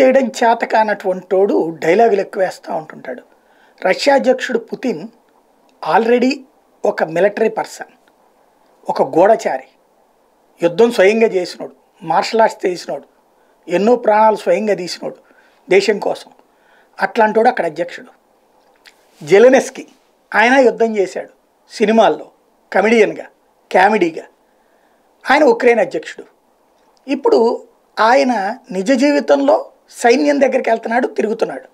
చేయడం చేత కానటువంటోడు డైలాగులు ఎక్కువ వేస్తూ ఉంటుంటాడు రష్యా అధ్యక్షుడు పుతిన్ ఆల్రెడీ ఒక మిలిటరీ పర్సన్ ఒక గూఢచారి యుద్ధం స్వయంగా చేసినోడు మార్షల్ ఆర్ట్స్ చేసినోడు ఎన్నో ప్రాణాలు స్వయంగా తీసినోడు దేశం కోసం అట్లాంటోడు అక్కడ అధ్యక్షుడు జెలెనెస్కి ఆయన యుద్ధం చేశాడు సినిమాల్లో కమెడియన్గా కామెడీగా ఆయన ఉక్రెయిన్ అధ్యక్షుడు ఇప్పుడు ఆయన నిజ జీవితంలో సైన్యం దగ్గరికి వెళ్తున్నాడు తిరుగుతున్నాడు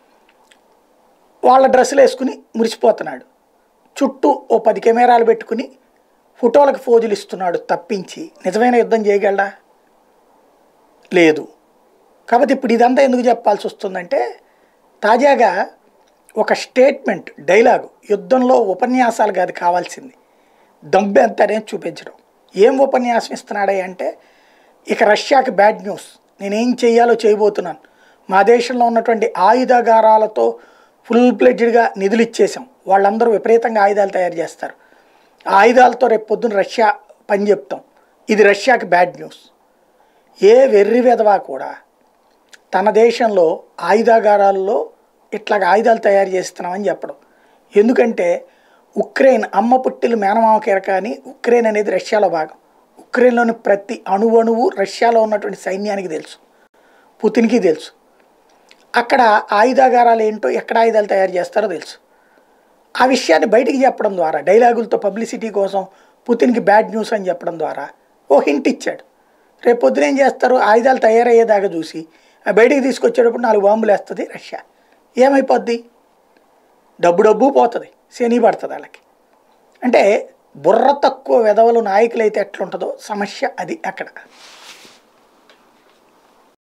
వాళ్ళ డ్రెస్సులు వేసుకుని మురిసిపోతున్నాడు చుట్టూ ఓ పది కెమెరాలు పెట్టుకుని ఫోటోలకు ఫోజులు ఇస్తున్నాడు తప్పించి నిజమైన యుద్ధం చేయగలడా లేదు కాబట్టి ఇప్పుడు ఇదంతా ఎందుకు చెప్పాల్సి వస్తుందంటే తాజాగా ఒక స్టేట్మెంట్ డైలాగు యుద్ధంలో ఉపన్యాసాలు కాదు కావాల్సింది దమ్మె ఎంత అనేది చూపించడం ఏం ఉపన్యాసం ఇస్తున్నాడే అంటే ఇక రష్యాకి బ్యాడ్ న్యూస్ నేనేం చేయాలో చేయబోతున్నాను మా దేశంలో ఉన్నటువంటి ఆయుధాగారాలతో ఫుల్ ప్లెడ్జ్డ్గా నిధులు ఇచ్చేసాం వాళ్ళందరూ విపరీతంగా ఆయుధాలు తయారు చేస్తారు ఆ ఆయుధాలతో రేపు పొద్దున్న రష్యా పని చెప్తాం ఇది రష్యాకి బ్యాడ్ న్యూస్ ఏ వెర్రి వెధవా కూడా తన దేశంలో ఆయుధాగారాల్లో ఇట్లాగ ఆయుధాలు తయారు చేస్తున్నామని చెప్పడం ఎందుకంటే ఉక్రెయిన్ అమ్మ పుట్టిలు మేనమామ కానీ ఉక్రెయిన్ అనేది రష్యాలో భాగం ఉక్రెయిన్లోని ప్రతి అణువణువు రష్యాలో ఉన్నటువంటి సైన్యానికి తెలుసు పుతిన్కి తెలుసు అక్కడ ఆయుధాగారాలు ఏంటో ఎక్కడ ఆయుధాలు తయారు చేస్తారో తెలుసు ఆ విషయాన్ని బయటికి చెప్పడం ద్వారా డైలాగులతో పబ్లిసిటీ కోసం పుతిన్కి బ్యాడ్ న్యూస్ అని చెప్పడం ద్వారా ఓ హింట్ ఇచ్చాడు రేపు పొద్దున ఏం చేస్తారు ఆయుధాలు తయారయ్యేదాకా చూసి ఆ బయటికి తీసుకొచ్చేటప్పుడు నాలుగు బాంబులు వేస్తుంది రష్యా ఏమైపోద్ది డబ్బు డబ్బు పోతుంది శని పడుతుంది వాళ్ళకి అంటే బుర్ర తక్కువ వెధవలు నాయకులైతే ఎట్లుంటుందో సమస్య అది అక్కడ